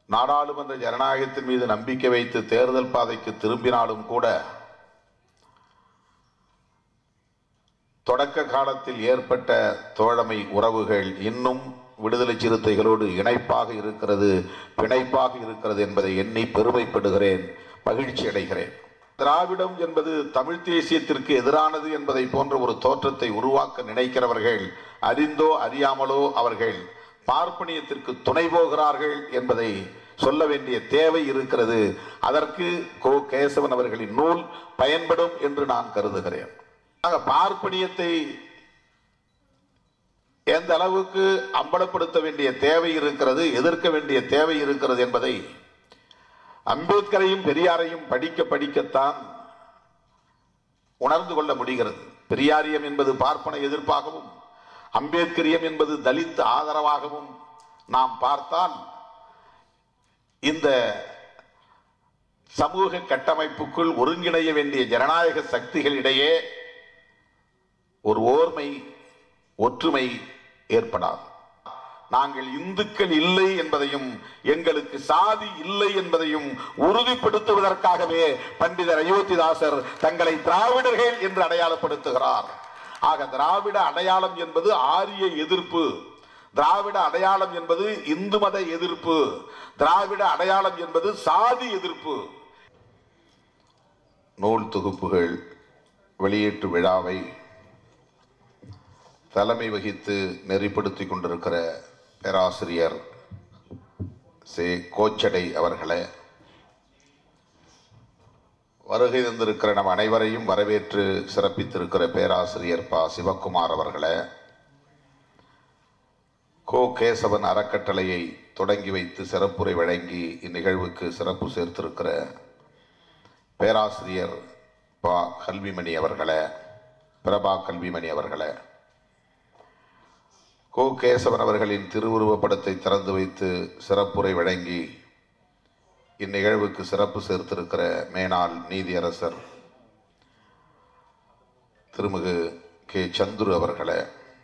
நாடாளுமன்ற ஜனநாயகத்தின் மீது நம்பிக்கை வைத்து தேர்தல் பாதைக்கு திரும்பினாலும் கூட தொடக்க காலத்தில் ஏற்பட்ட தோழமை உறவுகள் இன்னும் விடுதலை சிறுத்தைகளோடு இணைப்பாக இருக்கிறது பிணைப்பாக இருக்கிறது என்பதை எண்ணி பெருமைப்படுகிறேன் மகிழ்ச்சி அடைகிறேன் திராவிடம் என்பது தமிழ் தேசியத்திற்கு எதிரானது என்பதை போன்ற ஒரு தோற்றத்தை உருவாக்க நினைக்கிறவர்கள் அறிந்தோ அறியாமலோ அவர்கள் பார்ப்பனியத்திற்கு துணை போகிறார்கள் என்பதை சொல்ல வேண்டிய தேவை இருக்கிறது அதற்கு கோ கேசவன் அவர்களின் நூல் பயன்படும் என்று நான் கருதுகிறேன் ஆக பார்ப்பனியத்தை எந்த அளவுக்கு அம்பலப்படுத்த வேண்டிய தேவை இருக்கிறது எதிர்க்க வேண்டிய தேவை இருக்கிறது என்பதை அம்பேத்கரையும் பெரியாரையும் படிக்க படிக்கத்தான் உணர்ந்து கொள்ள முடிகிறது பெரியாரியம் என்பது பார்ப்பன எதிர்ப்பாகவும் அம்பேத்கரியம் என்பது தலித் ஆதரவாகவும் நாம் பார்த்தால் இந்த சமூக கட்டமைப்புக்குள் ஒருங்கிணைய வேண்டிய ஜனநாயக சக்திகளிடையே ஒரு ஓர்மை ஒற்றுமை ஏற்படாது நாங்கள் இந்துக்கள் இல்லை என்பதையும் எங்களுக்கு சாதி இல்லை என்பதையும் உறுதிப்படுத்துவதற்காகவே பண்டிதர் அயோத்திதாசர் தங்களை திராவிடர்கள் என்று அடையாளப்படுத்துகிறார் ஆக திராவிட அடையாளம் என்பது ஆரிய எதிர்ப்பு திராவிட அடையாளம் என்பது இந்து மத எதிர்ப்பு திராவிட அடையாளம் என்பது சாதி எதிர்ப்பு நூல் தொகுப்புகள் வெளியீட்டு விழாவை தலைமை வகித்து நெறிப்படுத்திக் கொண்டிருக்கிற பேராசிரியர் சே கோச்சடை அவர்களே வருகை தந்திருக்கிற நம் அனைவரையும் வரவேற்று சிறப்பித்திருக்கிற பேராசிரியர் பா சிவக்குமார் அவர்களே கோ கேசவன் அறக்கட்டளையை தொடங்கி வைத்து சிறப்புரை வழங்கி இந்நிகழ்வுக்கு சிறப்பு சேர்த்திருக்கிற பேராசிரியர் பா கல்விமணி அவர்களே பிரபா கல்விமணி அவர்களே கோ கேசவன் அவர்களின் திருவுருவப் படத்தை திறந்து வைத்து சிறப்புரை வழங்கி இந்நிகழ்வுக்கு சிறப்பு சேர்த்திருக்கிற மேனாள் நீதியரசர் திருமிகு கே சந்துரு அவர்களே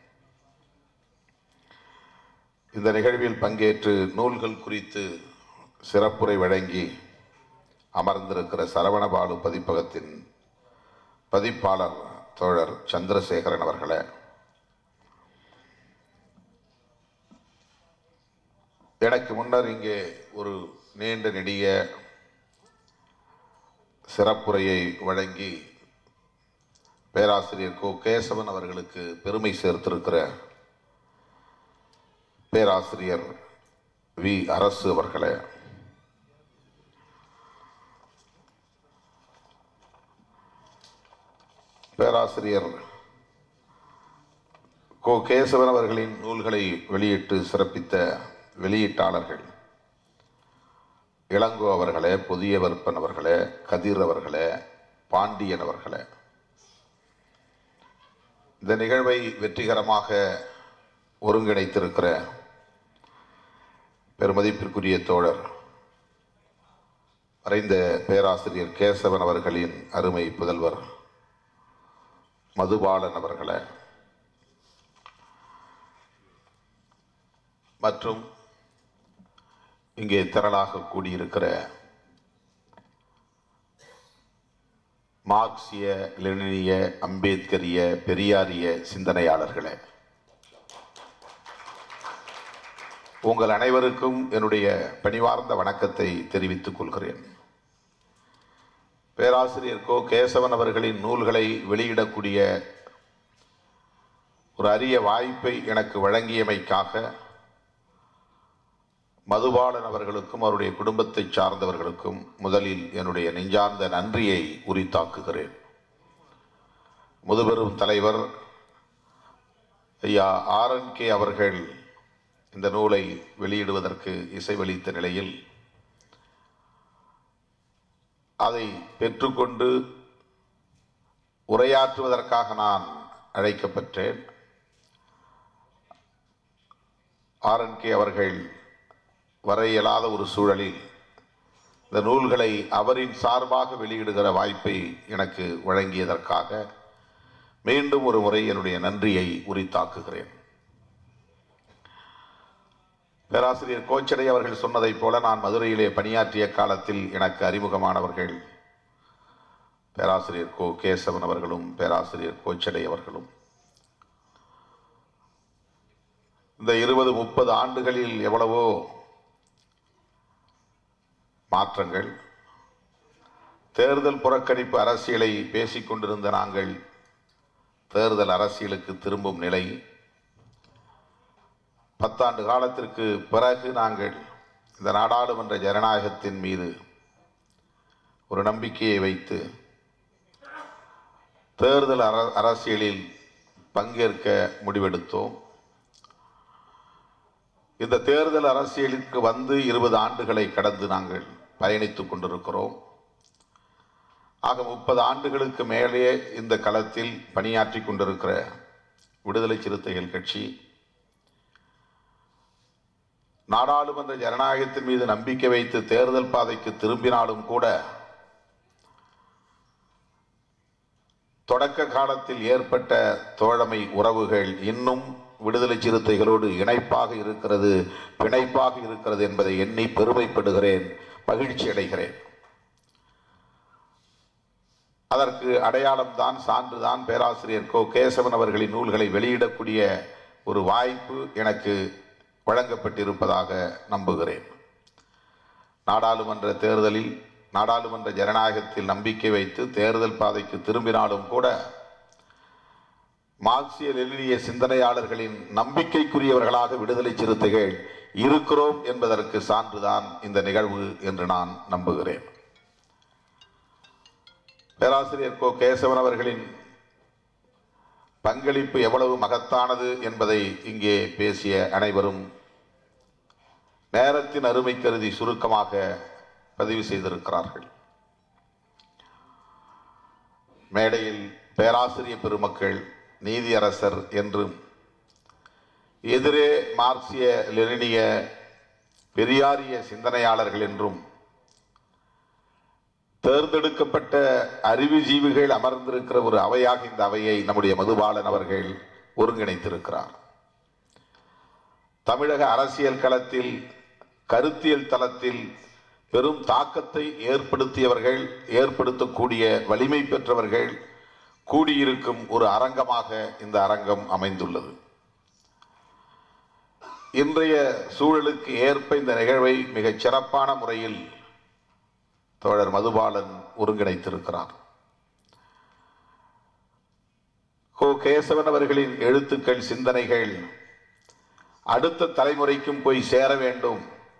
இந்த நிகழ்வில் பங்கேற்று நூல்கள் குறித்து சிறப்புரை வழங்கி அமர்ந்திருக்கிற சரவணபாலு பதிப்பகத்தின் பதிப்பாளர் தோழர் சந்திரசேகரன் அவர்களே எனக்கு முன்னர் இங்கே ஒரு நீண்ட நெடிய சிறப்புரையை வழங்கி பேராசிரியர் கோ கேசவன் அவர்களுக்கு பெருமை சேர்த்திருக்கிற பேராசிரியர் வி அரசு அவர்களே பேராசிரியர் கோ கேசவன் அவர்களின் நூல்களை வெளியிட்டு சிறப்பித்த வெளியீட்டாளர்கள் இளங்கோ அவர்களே புதிய வர்ப்பன் அவர்களே கதிர் அவர்களே பாண்டியன் அவர்களே இந்த நிகழ்வை வெற்றிகரமாக ஒருங்கிணைத்திருக்கிற பெருமதிப்பிற்குரிய தோழர் மறைந்த பேராசிரியர் கேசவன் அவர்களின் அருமை புதல்வர் மதுபாலன் அவர்களே மற்றும் இங்கே திரளாக கூடியிருக்கிற மார்க்சிய லெனினிய அம்பேத்கரிய பெரியாரிய சிந்தனையாளர்களே உங்கள் அனைவருக்கும் என்னுடைய பணிவார்ந்த வணக்கத்தை தெரிவித்துக் கொள்கிறேன் பேராசிரியர் கோ கேசவன் அவர்களின் நூல்களை வெளியிடக்கூடிய ஒரு அரிய வாய்ப்பை எனக்கு வழங்கியமைக்காக மதுபாலன் அவர்களுக்கும் அவருடைய குடும்பத்தை சார்ந்தவர்களுக்கும் முதலில் என்னுடைய நெஞ்சார்ந்த நன்றியை உரித்தாக்குகிறேன் முதுபெரும் தலைவர் ஐயா ஆர்என் கே அவர்கள் இந்த நூலை வெளியிடுவதற்கு இசைவளித்த நிலையில் அதை பெற்றுக்கொண்டு உரையாற்றுவதற்காக நான் அழைக்கப்பட்டேன் ஆர்என்கே அவர்கள் வர இயலாத ஒரு சூழலில் இந்த நூல்களை அவரின் சார்பாக வெளியிடுகிற வாய்ப்பை எனக்கு வழங்கியதற்காக மீண்டும் ஒரு முறை என்னுடைய நன்றியை உரித்தாக்குகிறேன் பேராசிரியர் கோச்சடை அவர்கள் சொன்னதைப் போல நான் மதுரையிலே பணியாற்றிய காலத்தில் எனக்கு அறிமுகமானவர்கள் பேராசிரியர் கோ கேசவன் அவர்களும் பேராசிரியர் கோச்சடை அவர்களும் இந்த இருபது முப்பது ஆண்டுகளில் எவ்வளவோ மாற்றங்கள் தேர்தல் புறக்கணிப்பு அரசியலை பேசிக் கொண்டிருந்த நாங்கள் தேர்தல் அரசியலுக்கு திரும்பும் நிலை பத்தாண்டு காலத்திற்கு பிறகு நாங்கள் இந்த நாடாளுமன்ற ஜனநாயகத்தின் மீது ஒரு நம்பிக்கையை வைத்து தேர்தல் அர அரசியலில் பங்கேற்க முடிவெடுத்தோம் இந்த தேர்தல் அரசியலுக்கு வந்து இருபது ஆண்டுகளை கடந்து நாங்கள் பயணித்துக் கொண்டிருக்கிறோம் ஆக முப்பது ஆண்டுகளுக்கு மேலே இந்த களத்தில் பணியாற்றி கொண்டிருக்கிற விடுதலை சிறுத்தைகள் கட்சி நாடாளுமன்ற ஜனநாயகத்தின் மீது நம்பிக்கை வைத்து தேர்தல் பாதைக்கு திரும்பினாலும் கூட தொடக்க காலத்தில் ஏற்பட்ட தோழமை உறவுகள் இன்னும் விடுதலை சிறுத்தைகளோடு இணைப்பாக இருக்கிறது பிணைப்பாக இருக்கிறது என்பதை எண்ணி பெருமைப்படுகிறேன் மகிழ்ச்சி அடைகிறேன் அதற்கு அடையாளம்தான் சான்றுதான் பேராசிரியர் கோ கேசவன் அவர்களின் நூல்களை வெளியிடக்கூடிய ஒரு வாய்ப்பு எனக்கு வழங்கப்பட்டிருப்பதாக நம்புகிறேன் நாடாளுமன்ற தேர்தலில் நாடாளுமன்ற ஜனநாயகத்தில் நம்பிக்கை வைத்து தேர்தல் பாதைக்கு திரும்பினாலும் கூட மார்க்சிய லெனினிய சிந்தனையாளர்களின் நம்பிக்கைக்குரியவர்களாக விடுதலை சிறுத்தைகள் இருக்கிறோம் என்பதற்கு சான்றுதான் இந்த நிகழ்வு என்று நான் நம்புகிறேன் பேராசிரியர் கோ கேசவன் அவர்களின் பங்களிப்பு எவ்வளவு மகத்தானது என்பதை இங்கே பேசிய அனைவரும் நேரத்தின் அருமை கருதி சுருக்கமாக பதிவு செய்திருக்கிறார்கள் மேடையில் பேராசிரியர் பெருமக்கள் நீதியரசர் என்றும் எதிரே மார்க்சிய லெனினிய பெரியாரிய சிந்தனையாளர்கள் என்றும் தேர்ந்தெடுக்கப்பட்ட அறிவுஜீவிகள் அமர்ந்திருக்கிற ஒரு அவையாக இந்த அவையை நம்முடைய மதுபாலன் அவர்கள் ஒருங்கிணைத்திருக்கிறார் தமிழக அரசியல் களத்தில் கருத்தியல் தளத்தில் பெரும் தாக்கத்தை ஏற்படுத்தியவர்கள் ஏற்படுத்தக்கூடிய வலிமை பெற்றவர்கள் கூடியிருக்கும் ஒரு அரங்கமாக இந்த அரங்கம் அமைந்துள்ளது இன்றைய சூழலுக்கு ஏற்ப இந்த நிகழ்வை மிகச் சிறப்பான முறையில் தோழர் மதுபாலன் ஒருங்கிணைத்திருக்கிறார் கோ கேசவன் அவர்களின் எழுத்துக்கள் சிந்தனைகள் அடுத்த தலைமுறைக்கும் போய் சேர வேண்டும்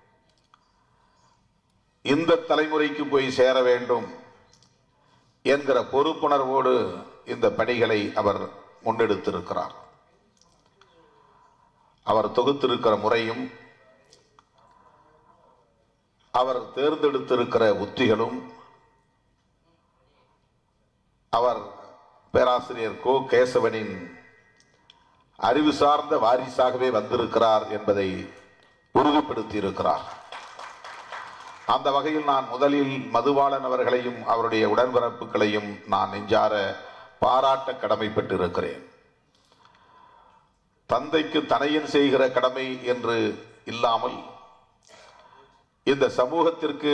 இந்த தலைமுறைக்கு போய் சேர வேண்டும் என்கிற பொறுப்புணர்வோடு இந்த பணிகளை அவர் முன்னெடுத்திருக்கிறார் அவர் தொகுத்திருக்கிற முறையும் அவர் தேர்ந்தெடுத்திருக்கிற உத்திகளும் அவர் பேராசிரியர் கோ கேசவனின் அறிவு சார்ந்த வாரிசாகவே வந்திருக்கிறார் என்பதை உறுதிப்படுத்தி இருக்கிறார் அந்த வகையில் நான் முதலில் மதுபாலன் அவர்களையும் அவருடைய உடன்பிறப்புகளையும் நான் நெஞ்சார பாராட்ட கடமைப்பட்டிருக்கிறேன் தந்தைக்கு தனையன் செய்கிற கடமை என்று இல்லாமல் இந்த சமூகத்திற்கு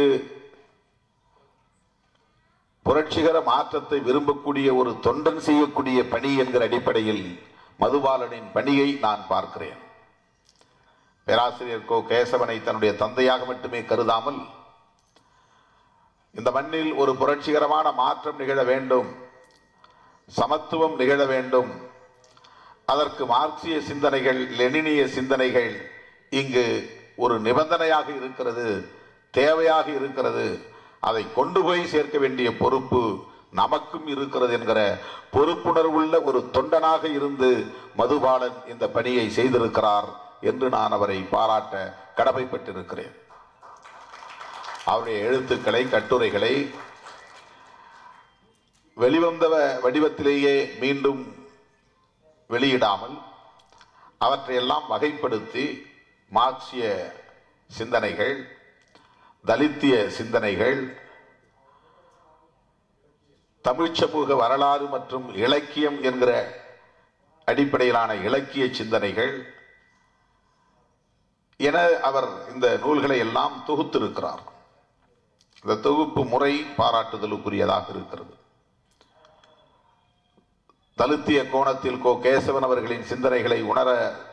புரட்சிகர மாற்றத்தை விரும்பக்கூடிய ஒரு தொண்டன் செய்யக்கூடிய பணி என்கிற அடிப்படையில் மதுபாலனின் பணியை நான் பார்க்கிறேன் பேராசிரியர் கோ கேசவனை தன்னுடைய தந்தையாக மட்டுமே கருதாமல் இந்த மண்ணில் ஒரு புரட்சிகரமான மாற்றம் நிகழ வேண்டும் சமத்துவம் நிகழ வேண்டும் அதற்கு மார்க்சிய சிந்தனைகள் லெனினிய சிந்தனைகள் இங்கு ஒரு நிபந்தனையாக இருக்கிறது தேவையாக இருக்கிறது அதை கொண்டு போய் சேர்க்க வேண்டிய பொறுப்பு நமக்கும் இருக்கிறது என்கிற பொறுப்புணர்வுள்ள ஒரு தொண்டனாக இருந்து மதுபாலன் இந்த பணியை செய்திருக்கிறார் என்று நான் அவரை பாராட்ட கடமைப்பட்டிருக்கிறேன் அவருடைய எழுத்துக்களை கட்டுரைகளை வெளிவந்த வடிவத்திலேயே மீண்டும் வெளியிடாமல் அவற்றையெல்லாம் வகைப்படுத்தி மார்க்சிய சிந்தனைகள் தலித்திய சிந்தனைகள் தமிழ் சமூக வரலாறு மற்றும் இலக்கியம் என்கிற அடிப்படையிலான இலக்கிய சிந்தனைகள் என அவர் இந்த நூல்களை எல்லாம் தொகுத்திருக்கிறார் இந்த தொகுப்பு முறை பாராட்டுதலுக்குரியதாக இருக்கிறது தலுத்திய கோணத்தில் கோ கேசவன் அவர்களின் சிந்தனைகளை உணர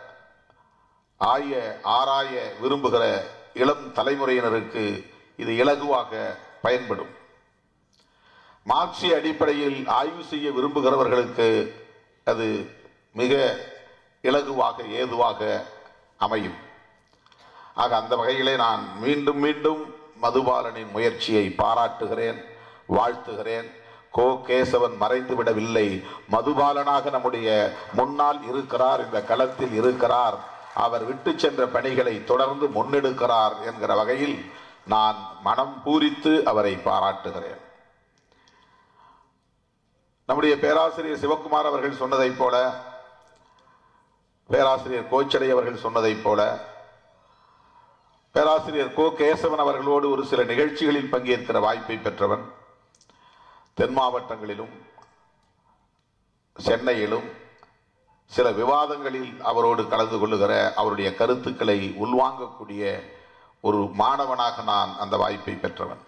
ஆய ஆராய விரும்புகிற இளம் தலைமுறையினருக்கு இது இலகுவாக பயன்படும் மார்க்சிய அடிப்படையில் ஆய்வு செய்ய விரும்புகிறவர்களுக்கு அது மிக இலகுவாக ஏதுவாக அமையும் ஆக அந்த வகையிலே நான் மீண்டும் மீண்டும் மதுபாலனின் முயற்சியை பாராட்டுகிறேன் வாழ்த்துகிறேன் கோ கேசவன் மறைந்து விடவில்லை மதுபாலனாக நம்முடைய முன்னால் இருக்கிறார் இந்த களத்தில் இருக்கிறார் அவர் விட்டு சென்ற பணிகளை தொடர்ந்து முன்னெடுக்கிறார் என்கிற வகையில் நான் மனம் பூரித்து அவரை பாராட்டுகிறேன் நம்முடைய பேராசிரியர் சிவகுமார் அவர்கள் சொன்னதைப் போல பேராசிரியர் கோச்சடை அவர்கள் சொன்னதைப் போல பேராசிரியர் கோ கேசவன் அவர்களோடு ஒரு சில நிகழ்ச்சிகளில் பங்கேற்கிற வாய்ப்பை பெற்றவன் தென் மாவட்டங்களிலும் சென்னையிலும் சில விவாதங்களில் அவரோடு கலந்து கொள்ளுகிற அவருடைய கருத்துக்களை உள்வாங்கக்கூடிய ஒரு மாணவனாக நான் அந்த வாய்ப்பை பெற்றவன்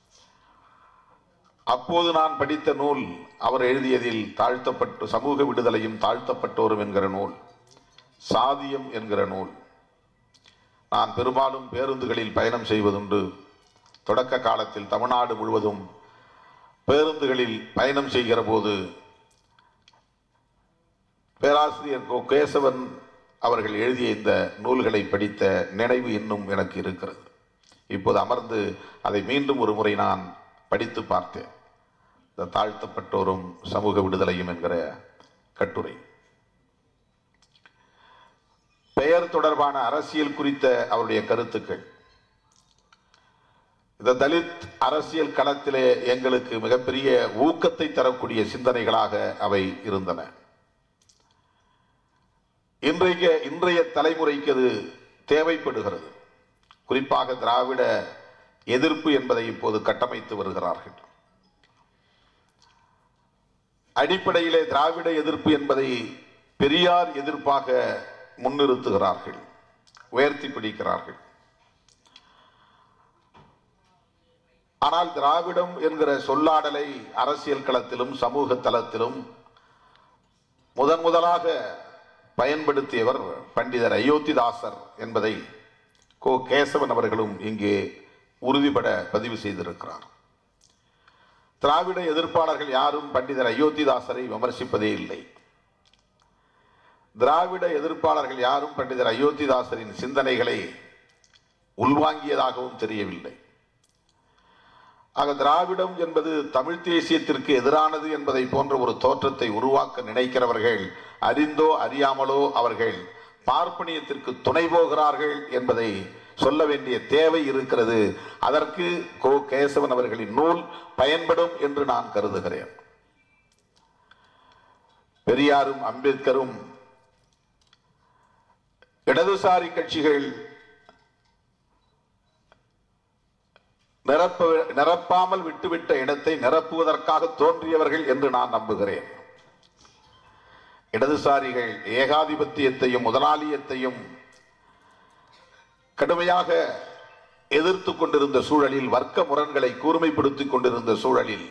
அப்போது நான் படித்த நூல் அவர் எழுதியதில் தாழ்த்தப்பட்டு சமூக விடுதலையும் தாழ்த்தப்பட்டோரும் என்கிற நூல் சாதியம் என்கிற நூல் நான் பெரும்பாலும் பேருந்துகளில் பயணம் செய்வதுண்டு தொடக்க காலத்தில் தமிழ்நாடு முழுவதும் பேருந்துகளில் பயணம் செய்கிற போது பேராசிரியர் கோ கேசவன் அவர்கள் எழுதிய இந்த நூல்களை படித்த நினைவு இன்னும் எனக்கு இருக்கிறது இப்போது அமர்ந்து அதை மீண்டும் ஒரு முறை நான் படித்து பார்த்தேன் இந்த தாழ்த்தப்பட்டோரும் சமூக விடுதலையும் என்கிற கட்டுரை பெயர் தொடர்பான அரசியல் குறித்த அவருடைய கருத்துக்கள் இந்த தலித் அரசியல் களத்திலே எங்களுக்கு மிகப்பெரிய ஊக்கத்தை தரக்கூடிய சிந்தனைகளாக அவை இருந்தன இன்றைய இன்றைய தலைமுறைக்கு அது தேவைப்படுகிறது குறிப்பாக திராவிட எதிர்ப்பு என்பதை இப்போது கட்டமைத்து வருகிறார்கள் அடிப்படையிலே திராவிட எதிர்ப்பு என்பதை பெரியார் எதிர்ப்பாக முன்னிறுத்துகிறார்கள் உயர்த்தி பிடிக்கிறார்கள் ஆனால் திராவிடம் என்கிற சொல்லாடலை அரசியல் களத்திலும் சமூக தளத்திலும் முதன் முதலாக பயன்படுத்தியவர் பண்டிதர் அயோத்திதாசர் என்பதை கோ கேசவன் அவர்களும் இங்கே உறுதிபட பதிவு செய்திருக்கிறார் திராவிட எதிர்ப்பாளர்கள் யாரும் பண்டிதர் அயோத்திதாசரை விமர்சிப்பதே இல்லை திராவிட எதிர்ப்பாளர்கள் யாரும் பண்டிதர் அயோத்திதாசரின் சிந்தனைகளை உள்வாங்கியதாகவும் தெரியவில்லை ஆக திராவிடம் என்பது தமிழ் தேசியத்திற்கு எதிரானது என்பதை போன்ற ஒரு தோற்றத்தை உருவாக்க நினைக்கிறவர்கள் அறிந்தோ அறியாமலோ அவர்கள் பார்ப்பனியத்திற்கு துணை போகிறார்கள் என்பதை சொல்ல வேண்டிய தேவை இருக்கிறது அதற்கு கோ கேசவன் அவர்களின் நூல் பயன்படும் என்று நான் கருதுகிறேன் பெரியாரும் அம்பேத்கரும் இடதுசாரி கட்சிகள் நிரப்ப நிரப்பாமல் விட்டுவிட்ட இடத்தை நிரப்புவதற்காக தோன்றியவர்கள் என்று நான் நம்புகிறேன் இடதுசாரிகள் ஏகாதிபத்தியத்தையும் முதலாளியத்தையும் கடுமையாக எதிர்த்து கொண்டிருந்த சூழலில் வர்க்க முரண்களை கூர்மைப்படுத்திக் கொண்டிருந்த சூழலில்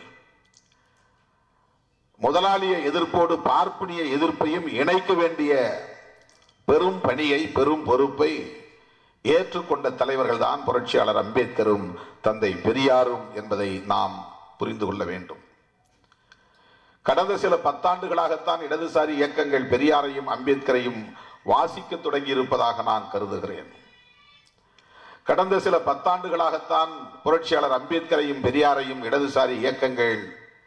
முதலாளிய எதிர்ப்போடு பார்ப்பனிய எதிர்ப்பையும் இணைக்க வேண்டிய பெரும் பணியை பெரும் பொறுப்பை ஏற்றுக்கொண்ட தலைவர்கள் தான் புரட்சியாளர் அம்பேத்கரும் தந்தை பெரியாரும் என்பதை நாம் புரிந்து கொள்ள வேண்டும் கடந்த சில பத்தாண்டுகளாகத்தான் இடதுசாரி இயக்கங்கள் பெரியாரையும் அம்பேத்கரையும் வாசிக்க தொடங்கி இருப்பதாக நான் கருதுகிறேன் கடந்த சில பத்தாண்டுகளாகத்தான் புரட்சியாளர் அம்பேத்கரையும் பெரியாரையும் இடதுசாரி இயக்கங்கள்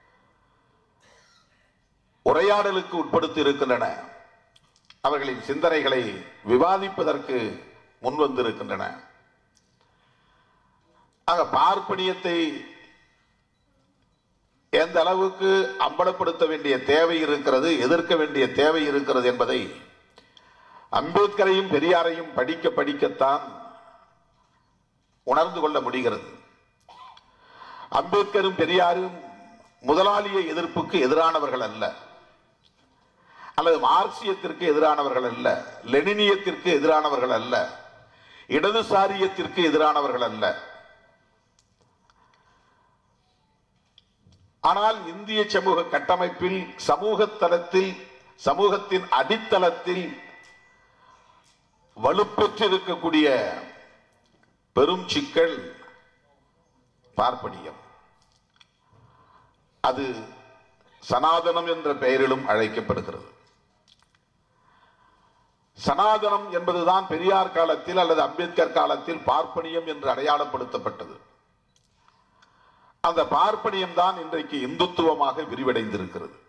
உரையாடலுக்கு உட்படுத்தி இருக்கின்றன அவர்களின் சிந்தனைகளை விவாதிப்பதற்கு முன்வந்திருக்கின்றன ஆக பார்ப்பனியத்தை எந்த அளவுக்கு அம்பலப்படுத்த வேண்டிய தேவை இருக்கிறது எதிர்க்க வேண்டிய தேவை இருக்கிறது என்பதை அம்பேத்கரையும் பெரியாரையும் படிக்க படிக்கத்தான் உணர்ந்து கொள்ள முடிகிறது அம்பேத்கரும் பெரியாரும் முதலாளிய எதிர்ப்புக்கு எதிரானவர்கள் அல்ல அல்லது மார்க்சியத்திற்கு எதிரானவர்கள் அல்ல லெனினியத்திற்கு எதிரானவர்கள் அல்ல இடதுசாரியத்திற்கு எதிரானவர்கள் அல்ல ஆனால் இந்திய சமூக கட்டமைப்பில் சமூக தளத்தில் சமூகத்தின் அடித்தளத்தில் வலுப்பெற்றிருக்கக்கூடிய பெரும் சிக்கல் பார்ப்பனியம் அது சனாதனம் என்ற பெயரிலும் அழைக்கப்படுகிறது சனாதனம் என்பதுதான் பெரியார் காலத்தில் அல்லது அம்பேத்கர் காலத்தில் பார்ப்பனியம் என்று அடையாளப்படுத்தப்பட்டது அந்த பார்ப்பனியம் தான் இன்றைக்கு இந்துத்துவமாக விரிவடைந்திருக்கிறது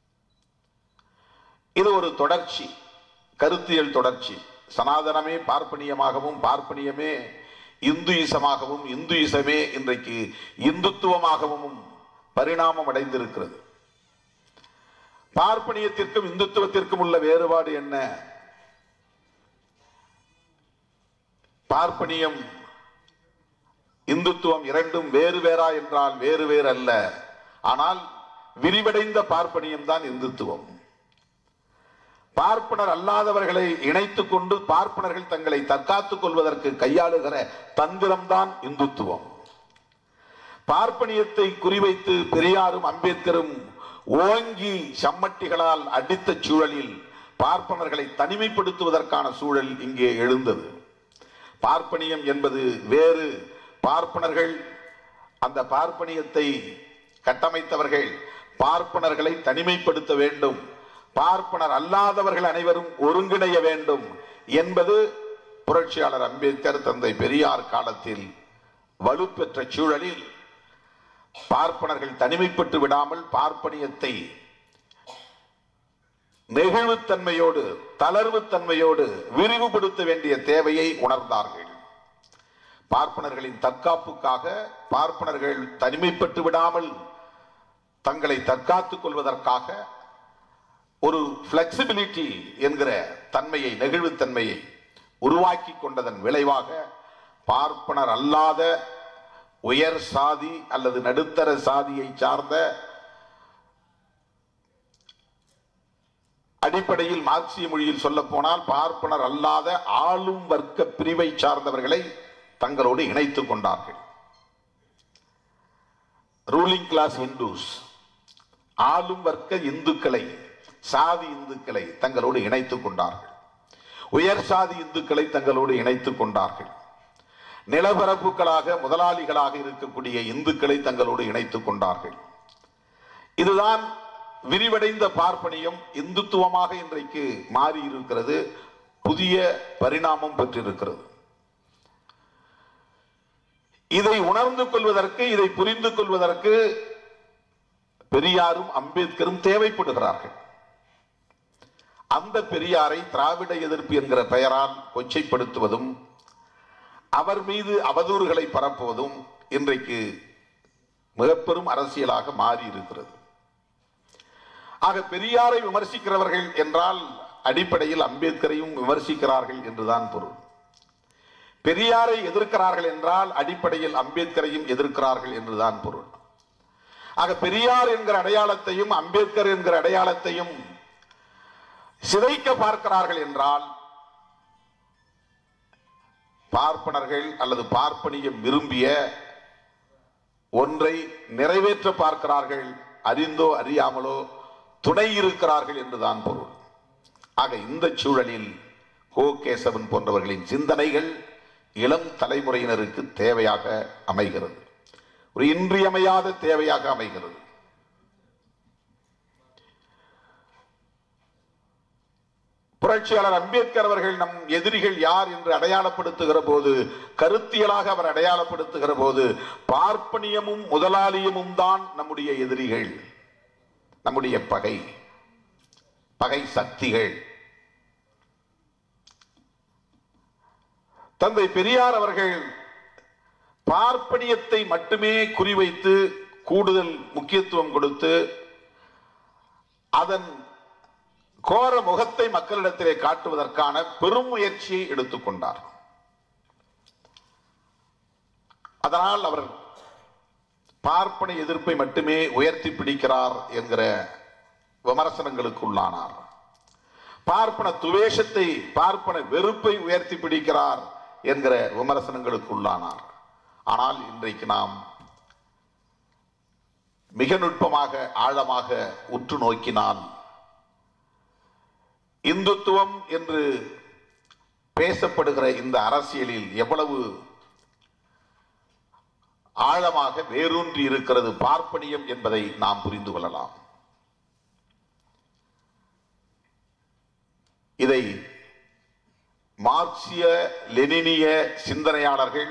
இது ஒரு தொடர்ச்சி கருத்தியல் தொடர்ச்சி சனாதனமே பார்ப்பனியமாகவும் பார்ப்பனியமே இந்துயிசமாகவும் இந்துயிசமே இன்றைக்கு இந்துத்துவமாகவும் பரிணாமம் அடைந்திருக்கிறது பார்ப்பனியத்திற்கும் இந்துத்துவத்திற்கும் உள்ள வேறுபாடு என்ன பார்ப்பனியம் இந்துத்துவம் இரண்டும் வேறு வேறா என்றால் வேறு வேறு அல்ல ஆனால் விரிவடைந்த பார்ப்பனியம் தான் இந்துத்துவம் பார்ப்பனர் அல்லாதவர்களை இணைத்துக் கொண்டு பார்ப்பனர்கள் தங்களை தற்காத்துக் கொள்வதற்கு கையாளுகிற தந்திரம்தான் இந்துத்துவம் பார்ப்பனியத்தை குறிவைத்து பெரியாரும் அம்பேத்கரும் ஓங்கி சம்மட்டிகளால் அடித்த சூழலில் பார்ப்பனர்களை தனிமைப்படுத்துவதற்கான சூழல் இங்கே எழுந்தது பார்ப்பனியம் என்பது வேறு பார்ப்பனர்கள் அந்த பார்ப்பனியத்தை கட்டமைத்தவர்கள் பார்ப்பனர்களை தனிமைப்படுத்த வேண்டும் பார்ப்பனர் அல்லாதவர்கள் அனைவரும் ஒருங்கிணைய வேண்டும் என்பது புரட்சியாளர் அம்பேத்கர் தந்தை பெரியார் காலத்தில் வலுப்பெற்ற சூழலில் பார்ப்பனர்கள் தனிமைப்பட்டு விடாமல் பார்ப்பனியத்தை நெகிழ்வுத்தன்மையோடு தளர்வுத்தன்மையோடு விரிவுபடுத்த வேண்டிய தேவையை உணர்ந்தார்கள் பார்ப்பனர்களின் தற்காப்புக்காக பார்ப்பனர்கள் தனிமைப்பட்டு விடாமல் தங்களை தற்காத்துக் கொள்வதற்காக ஒரு பிளெக்சிபிலிட்டி என்கிற தன்மையை நெகிழ்வுத்தன்மையை உருவாக்கி கொண்டதன் விளைவாக பார்ப்பனர் அல்லாத உயர் சாதி அல்லது நடுத்தர சாதியை சார்ந்த அடிப்படையில் மார்க்சிய மொழியில் சொல்ல போனால் பார்ப்பனர் அல்லாத ஆளும் வர்க்க பிரிவை சார்ந்தவர்களை தங்களோடு இணைத்துக் கொண்டார்கள் ரூலிங் கிளாஸ் இந்துஸ் ஆளும் வர்க்க இந்துக்களை சாதி இந்துக்களை தங்களோடு இணைத்துக் கொண்டார்கள் உயர் சாதி இந்துக்களை தங்களோடு இணைத்துக் கொண்டார்கள் நிலப்பரப்புகளாக முதலாளிகளாக இருக்கக்கூடிய இந்துக்களை தங்களோடு இணைத்துக் கொண்டார்கள் இதுதான் விரிவடைந்த பார்ப்பனியம் இந்துத்துவமாக இன்றைக்கு மாறி இருக்கிறது புதிய பரிணாமம் பெற்றிருக்கிறது இதை உணர்ந்து கொள்வதற்கு இதை புரிந்து கொள்வதற்கு பெரியாரும் அம்பேத்கரும் தேவைப்படுகிறார்கள் அந்த பெரியாரை திராவிட எதிர்ப்பு என்கிற பெயரால் கொச்சைப்படுத்துவதும் அவர் மீது அவதூறுகளை பரப்புவதும் இன்றைக்கு மிகப்பெரும் அரசியலாக மாறி இருக்கிறது ஆக பெரியாரை விமர்சிக்கிறவர்கள் என்றால் அடிப்படையில் அம்பேத்கரையும் விமர்சிக்கிறார்கள் என்றுதான் பொருள் பெரியாரை எதிர்க்கிறார்கள் என்றால் அடிப்படையில் அம்பேத்கரையும் எதிர்க்கிறார்கள் என்றுதான் பொருள் ஆக பெரியார் என்கிற அடையாளத்தையும் அம்பேத்கர் என்கிற அடையாளத்தையும் சிதைக்க பார்க்கிறார்கள் என்றால் பார்ப்பனர்கள் அல்லது பார்ப்பனியம் விரும்பிய ஒன்றை நிறைவேற்ற பார்க்கிறார்கள் அறிந்தோ அறியாமலோ துணை இருக்கிறார்கள் என்றுதான் பொருள் ஆக இந்த சூழலில் கோ கேசவன் போன்றவர்களின் சிந்தனைகள் இளம் தலைமுறையினருக்கு தேவையாக அமைகிறது ஒரு இன்றியமையாத தேவையாக அமைகிறது புரட்சியாளர் அம்பேத்கர் அவர்கள் நம் எதிரிகள் யார் என்று அடையாளப்படுத்துகிற போது கருத்தியலாக அவர் அடையாளப்படுத்துகிற போது பார்ப்பனியமும் முதலாளியமும் தான் நம்முடைய எதிரிகள் நம்முடைய பகை பகை சக்திகள் தந்தை பெரியார் அவர்கள் பார்ப்பனியத்தை மட்டுமே குறிவைத்து கூடுதல் முக்கியத்துவம் கொடுத்து அதன் கோர முகத்தை மக்களிடத்திலே காட்டுவதற்கான பெரும் முயற்சியை எடுத்துக்கொண்டார் அதனால் அவர் பார்ப்பன எதிர்ப்பை மட்டுமே உயர்த்தி பிடிக்கிறார் என்கிற விமர்சனங்களுக்கு உள்ளானார் பார்ப்பன துவேஷத்தை பார்ப்பன வெறுப்பை உயர்த்தி பிடிக்கிறார் என்கிற விமர்சனங்களுக்கு உள்ளானார் ஆனால் இன்றைக்கு நாம் மிக நுட்பமாக ஆழமாக உற்று நோக்கினால் இந்துத்துவம் என்று பேசப்படுகிற இந்த அரசியலில் எவ்வளவு ஆழமாக வேரூன்றி இருக்கிறது பார்ப்பனியம் என்பதை நாம் புரிந்து கொள்ளலாம் இதை மார்க்சிய லெனினிய சிந்தனையாளர்கள்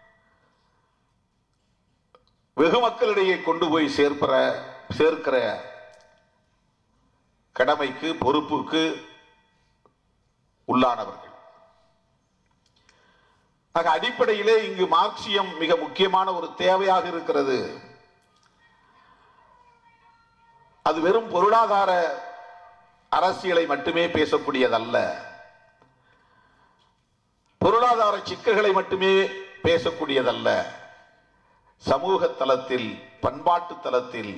வெகு மக்களிடையே கொண்டு போய் சேர்க்கிற சேர்க்கிற கடமைக்கு பொறுப்புக்கு உள்ளானவர்கள் ஆக அடிப்படையிலே இங்கு மார்க்சியம் மிக முக்கியமான ஒரு தேவையாக இருக்கிறது அது வெறும் பொருளாதார அரசியலை மட்டுமே பேசக்கூடியதல்ல பொருளாதார சிக்கல்களை மட்டுமே பேசக்கூடியதல்ல சமூக தளத்தில் பண்பாட்டு தளத்தில்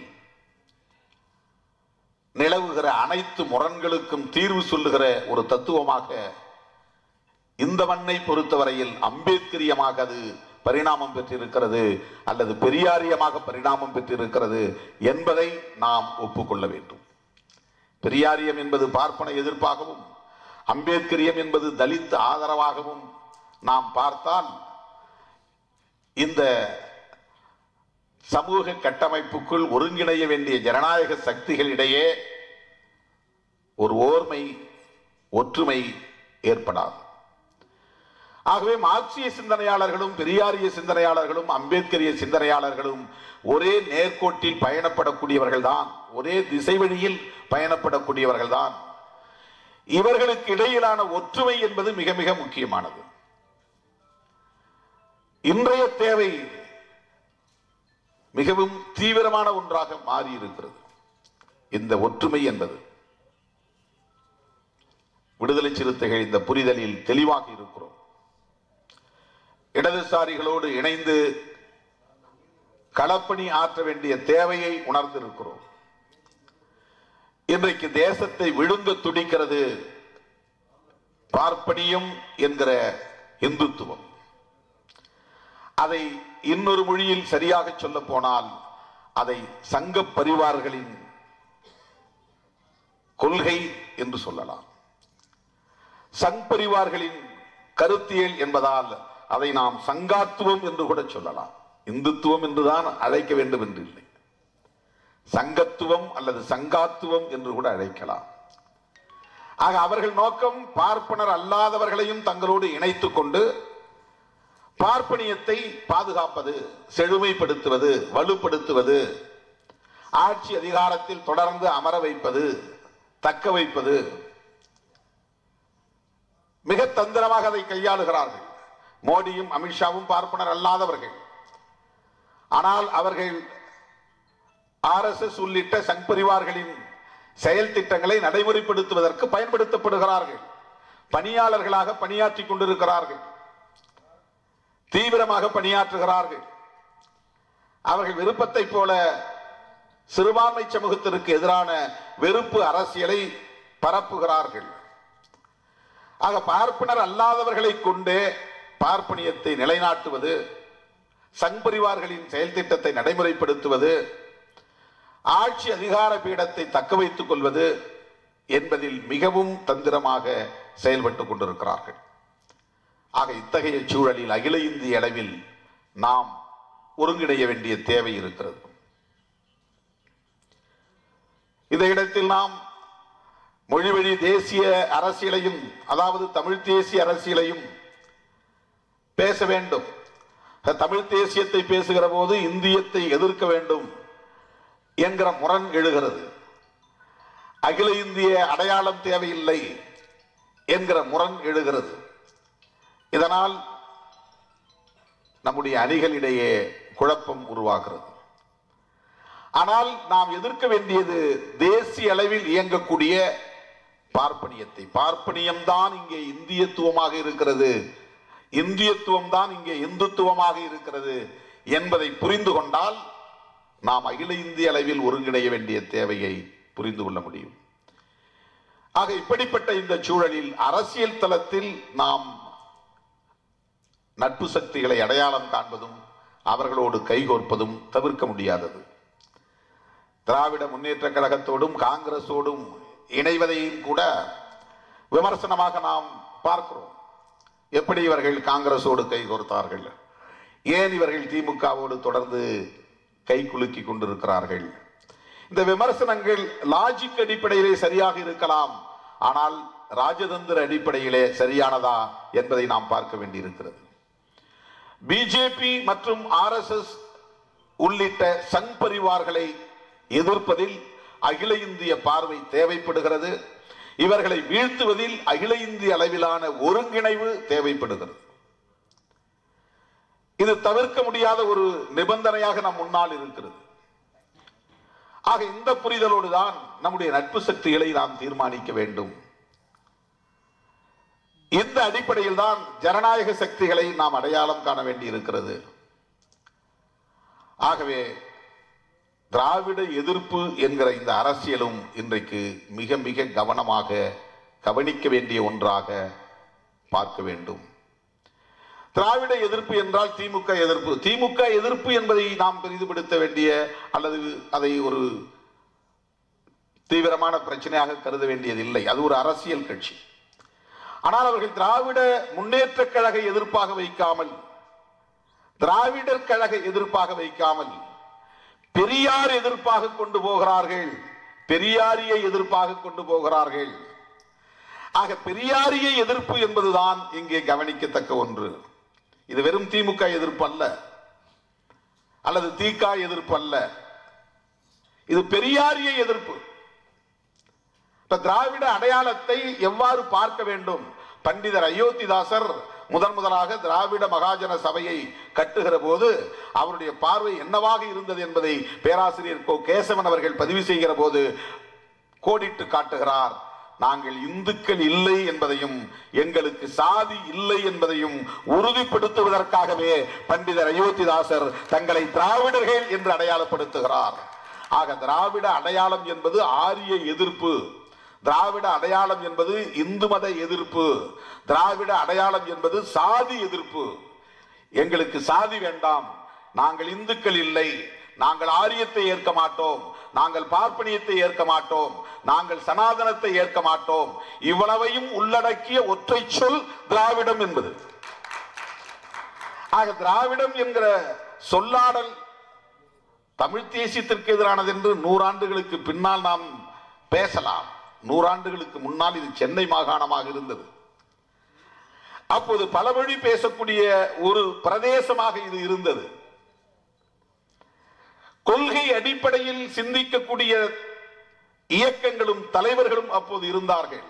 நிலவுகிற அனைத்து முரண்களுக்கும் தீர்வு சொல்லுகிற ஒரு தத்துவமாக இந்த மண்ணை பொறுத்தவரையில் அம்பேத்கரியமாக அது பரிணாமம் பெற்றிருக்கிறது அல்லது பெரியாரியமாக பரிணாமம் பெற்றிருக்கிறது என்பதை நாம் ஒப்புக்கொள்ள வேண்டும் பெரியாரியம் என்பது பார்ப்பன எதிர்ப்பாகவும் அம்பேத்கரியம் என்பது தலித் ஆதரவாகவும் நாம் பார்த்தால் இந்த சமூக கட்டமைப்புக்குள் ஒருங்கிணைய வேண்டிய ஜனநாயக சக்திகளிடையே ஒரு ஓர்மை ஒற்றுமை ஏற்படாது ஆகவே மார்க்சிய சிந்தனையாளர்களும் பெரியாரிய சிந்தனையாளர்களும் அம்பேத்கரிய சிந்தனையாளர்களும் ஒரே நேர்கோட்டில் பயணப்படக்கூடியவர்கள் தான் ஒரே திசை வழியில் பயணப்படக்கூடியவர்கள் தான் இவர்களுக்கு இடையிலான ஒற்றுமை என்பது மிக மிக முக்கியமானது இன்றைய தேவை மிகவும் தீவிரமான ஒன்றாக மாறி இருக்கிறது இந்த ஒற்றுமை என்பது விடுதலை சிறுத்தைகள் இந்த புரிதலில் தெளிவாக இருக்கிறோம் இடதுசாரிகளோடு இணைந்து களப்பணி ஆற்ற வேண்டிய தேவையை உணர்ந்திருக்கிறோம் இன்றைக்கு தேசத்தை விழுங்க துடிக்கிறது பார்ப்பனியம் என்கிற இந்துத்துவம் அதை இன்னொரு மொழியில் சரியாக சொல்ல போனால் அதை சங்க பரிவார்களின் கொள்கை என்று சொல்லலாம் சங் பரிவார்களின் கருத்தியல் என்பதால் அதை நாம் சங்காத்துவம் என்று கூட சொல்லலாம் இந்துத்துவம் என்றுதான் அழைக்க வேண்டும் என்று இல்லை சங்கத்துவம் அல்லது சங்காத்துவம் என்று கூட அழைக்கலாம் ஆக அவர்கள் நோக்கம் பார்ப்பனர் அல்லாதவர்களையும் தங்களோடு இணைத்துக் கொண்டு பார்ப்பனியத்தை பாதுகாப்பது செழுமைப்படுத்துவது வலுப்படுத்துவது ஆட்சி அதிகாரத்தில் தொடர்ந்து அமர வைப்பது தக்க வைப்பது மிக தந்திரமாக அதை கையாளுகிறார்கள் மோடியும் அமித்ஷாவும் பார்ப்பனர் அல்லாதவர்கள் ஆனால் அவர்கள் ஆர்எஸ்எஸ் உள்ளிட்ட சங் பரிவார்களின் செயல் திட்டங்களை நடைமுறைப்படுத்துவதற்கு பயன்படுத்தப்படுகிறார்கள் பணியாளர்களாக பணியாற்றிக் கொண்டிருக்கிறார்கள் தீவிரமாக பணியாற்றுகிறார்கள் அவர்கள் விருப்பத்தை போல சிறுபான்மை சமூகத்திற்கு எதிரான வெறுப்பு அரசியலை பரப்புகிறார்கள் ஆக பார்ப்பனர் அல்லாதவர்களை கொண்டே பார்ப்பனியத்தை நிலைநாட்டுவது சங்பரிவார்களின் செயல் திட்டத்தை நடைமுறைப்படுத்துவது ஆட்சி அதிகார பீடத்தை தக்க வைத்துக் கொள்வது என்பதில் மிகவும் தந்திரமாக செயல்பட்டுக் கொண்டிருக்கிறார்கள் ஆக இத்தகைய சூழலில் அகில இந்திய அளவில் நாம் ஒருங்கிணைய வேண்டிய தேவை இருக்கிறது இந்த இடத்தில் நாம் மொழிவழி தேசிய அரசியலையும் அதாவது தமிழ் தேசிய அரசியலையும் பேச வேண்டும் தமிழ் தேசியத்தை பேசுகிற போது இந்தியத்தை எதிர்க்க வேண்டும் என்கிற முரண் எழுகிறது அகில இந்திய அடையாளம் தேவையில்லை என்கிற முரண் எழுகிறது இதனால் நம்முடைய அணிகளிடையே குழப்பம் உருவாகிறது ஆனால் நாம் எதிர்க்க வேண்டியது தேசிய அளவில் இயங்கக்கூடிய பார்ப்பனியத்தை பார்ப்பனியம் தான் இங்கே இந்தியத்துவமாக இருக்கிறது இந்தியத்துவம் தான் இங்கே இந்துத்துவமாக இருக்கிறது என்பதை புரிந்து கொண்டால் நாம் அகில இந்திய அளவில் ஒருங்கிணைய வேண்டிய தேவையை புரிந்து கொள்ள முடியும் ஆக இப்படிப்பட்ட இந்த சூழலில் அரசியல் தளத்தில் நாம் நட்பு சக்திகளை அடையாளம் காண்பதும் அவர்களோடு கைகோர்ப்பதும் தவிர்க்க முடியாதது திராவிட முன்னேற்ற கழகத்தோடும் காங்கிரஸோடும் இணைவதையும் கூட விமர்சனமாக நாம் பார்க்கிறோம் எப்படி இவர்கள் காங்கிரஸோடு கைகோர்த்தார்கள் ஏன் இவர்கள் திமுகவோடு தொடர்ந்து கை குலுக்கி கொண்டிருக்கிறார்கள் இந்த விமர்சனங்கள் லாஜிக் அடிப்படையிலே சரியாக இருக்கலாம் ஆனால் ராஜதந்திர அடிப்படையிலே சரியானதா என்பதை நாம் பார்க்க வேண்டியிருக்கிறது பிஜேபி மற்றும் ஆர்எஸ்எஸ் உள்ளிட்ட சங் பரிவார்களை எதிர்ப்பதில் அகில இந்திய பார்வை தேவைப்படுகிறது இவர்களை வீழ்த்துவதில் அகில இந்திய அளவிலான ஒருங்கிணைவு தேவைப்படுகிறது இது தவிர்க்க முடியாத ஒரு நிபந்தனையாக நம் முன்னால் இருக்கிறது ஆக இந்த புரிதலோடு தான் நம்முடைய நட்பு சக்திகளை நாம் தீர்மானிக்க வேண்டும் இந்த அடிப்படையில் தான் ஜனநாயக சக்திகளை நாம் அடையாளம் காண வேண்டி இருக்கிறது ஆகவே திராவிட எதிர்ப்பு என்கிற இந்த அரசியலும் இன்றைக்கு மிக மிக கவனமாக கவனிக்க வேண்டிய ஒன்றாக பார்க்க வேண்டும் திராவிட எதிர்ப்பு என்றால் திமுக எதிர்ப்பு திமுக எதிர்ப்பு என்பதை நாம் பெரிதுபடுத்த வேண்டிய அல்லது அதை ஒரு தீவிரமான பிரச்சனையாக கருத வேண்டியதில்லை அது ஒரு அரசியல் கட்சி ஆனால் அவர்கள் திராவிட முன்னேற்ற கழக எதிர்ப்பாக வைக்காமல் திராவிடர் கழக எதிர்ப்பாக வைக்காமல் பெரியார் எதிர்ப்பாக கொண்டு போகிறார்கள் பெரியாரியை எதிர்ப்பாக கொண்டு போகிறார்கள் ஆக பெரியாரிய எதிர்ப்பு என்பதுதான் இங்கே கவனிக்கத்தக்க ஒன்று இது வெறும் திமுக எதிர்ப்பு அல்ல அல்லது திக எதிர்ப்பு அல்ல இது பெரியாரிய எதிர்ப்பு இப்ப திராவிட அடையாளத்தை எவ்வாறு பார்க்க வேண்டும் பண்டிதர் அயோத்திதாசர் முதன் முதலாக திராவிட மகாஜன சபையை கட்டுகிற போது அவருடைய பார்வை என்னவாக இருந்தது என்பதை பேராசிரியர் கோ கேசவன் அவர்கள் பதிவு செய்கிற போது கோடிட்டு காட்டுகிறார் நாங்கள் இந்துக்கள் இல்லை என்பதையும் எங்களுக்கு சாதி இல்லை என்பதையும் உறுதிப்படுத்துவதற்காகவே பண்டிதர் அயோத்திதாசர் தங்களை திராவிடர்கள் என்று அடையாளப்படுத்துகிறார் ஆக திராவிட அடையாளம் என்பது ஆரிய எதிர்ப்பு திராவிட அடையாளம் என்பது இந்து மத எதிர்ப்பு திராவிட அடையாளம் என்பது சாதி எதிர்ப்பு எங்களுக்கு சாதி வேண்டாம் நாங்கள் இந்துக்கள் இல்லை நாங்கள் ஆரியத்தை ஏற்க மாட்டோம் நாங்கள் பார்ப்பனியத்தை ஏற்க மாட்டோம் நாங்கள் சனாதனத்தை ஏற்க மாட்டோம் இவ்வளவையும் உள்ளடக்கிய ஒற்றை சொல் திராவிடம் என்பது ஆக திராவிடம் என்கிற சொல்லாடல் தமிழ் தேசியத்திற்கு எதிரானது என்று நூறாண்டுகளுக்கு பின்னால் நாம் பேசலாம் நூறாண்டுகளுக்கு முன்னால் இது சென்னை மாகாணமாக இருந்தது அப்போது பல மொழி பேசக்கூடிய ஒரு பிரதேசமாக இது இருந்தது கொள்கை அடிப்படையில் சிந்திக்கக்கூடிய இயக்கங்களும் தலைவர்களும் அப்போது இருந்தார்கள்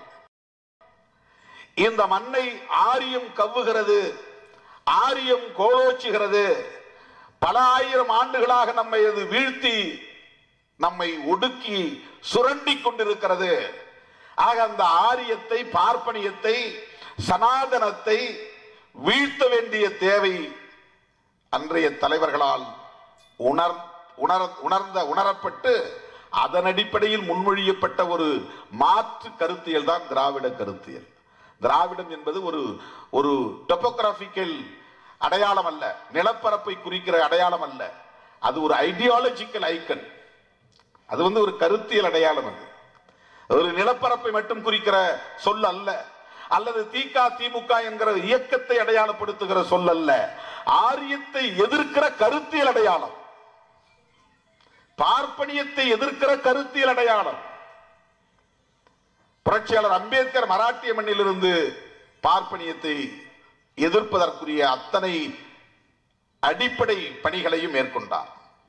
இந்த மண்ணை ஆரியம் கவ்வுகிறது ஆரியம் கோலோச்சுகிறது பல ஆயிரம் ஆண்டுகளாக நம்மை அது வீழ்த்தி நம்மை ஒடுக்கி சுரண்டி கொண்டிருக்கிறது ஆக அந்த ஆரியத்தை பார்ப்பனியத்தை சனாதனத்தை வீழ்த்த வேண்டிய தேவை அன்றைய தலைவர்களால் உணர் உணர உணர்ந்த உணரப்பட்டு அதன் அடிப்படையில் முன்மொழியப்பட்ட ஒரு மாற்று கருத்தியல் தான் திராவிட கருத்தியல் திராவிடம் என்பது ஒரு ஒரு டொபோகிராபிக்கல் அடையாளம் அல்ல நிலப்பரப்பை குறிக்கிற அடையாளம் அல்ல அது ஒரு ஐடியாலஜிக்கல் ஐக்கன் அது வந்து ஒரு கருத்தியல் அடையாளம் அது ஒரு நிலப்பரப்பை மட்டும் குறிக்கிற சொல் அல்ல அல்லது திக திமுக என்கிற இயக்கத்தை அடையாளப்படுத்துகிற சொல் அல்ல ஆரியத்தை எதிர்க்கிற கருத்தியல் அடையாளம் பார்ப்பனியத்தை எதிர்க்கிற கருத்தியல் அடையாளம் புரட்சியாளர் அம்பேத்கர் மராட்டிய மண்ணிலிருந்து பார்ப்பனியத்தை எதிர்ப்பதற்குரிய அத்தனை அடிப்படை பணிகளையும் மேற்கொண்டார்